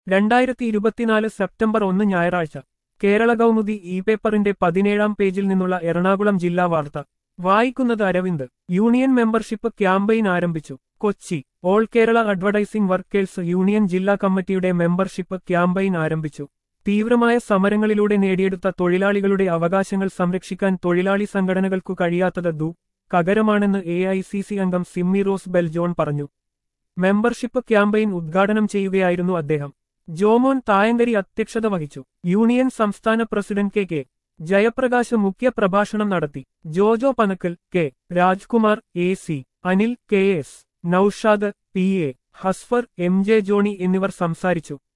രണ്ടായിരത്തി ഇരുപത്തിനാല് സെപ്റ്റംബർ ഒന്ന് ഞായറാഴ്ച കേരള കൗമുദി ഇ പേപ്പറിന്റെ പതിനേഴാം പേജിൽ നിന്നുള്ള എറണാകുളം ജില്ലാ വാർത്ത വായിക്കുന്നത് അരവിന്ദ് യൂണിയൻ മെമ്പർഷിപ്പ് ക്യാമ്പയിൻ ആരംഭിച്ചു Kochi all Kerala advertising workers union ജില്ലാ കമ്മിറ്റിയുടെ മെമ്പർഷിപ്പ് ക്യാമ്പയിൻ ആരംഭിച്ചു തീവ്രമായ സമരങ്ങളിലൂടെ നേടിയെടുത്ത തൊഴിലാളികളുടെ അവകാശങ്ങൾ സംരക്ഷിക്കാൻ തൊഴിലാളി സംഘടനകൾക്കു കഴിയാത്തത് ദു കകരമാണെന്ന് എ ഐ സി സി അംഗം സിമ്മി റോസ് ബെൽ ജോൺ പറഞ്ഞു മെമ്പർഷിപ്പ് ക്യാമ്പയിൻ ഉദ്ഘാടനം ചെയ്യുകയായിരുന്നു അദ്ദേഹം ജോമോൻ തായങ്കരി അധ്യക്ഷത വഹിച്ചു യൂണിയൻ സംസ്ഥാന പ്രസിഡന്റ് കെ കെ ജയപ്രകാശ് മുഖ്യ പ്രഭാഷണം നടത്തി Jojo Panakkal K Rajkumar A C Anil K S Noushad P A Hasfar M J Johnny എന്നിവർ സംസാരിച്ചു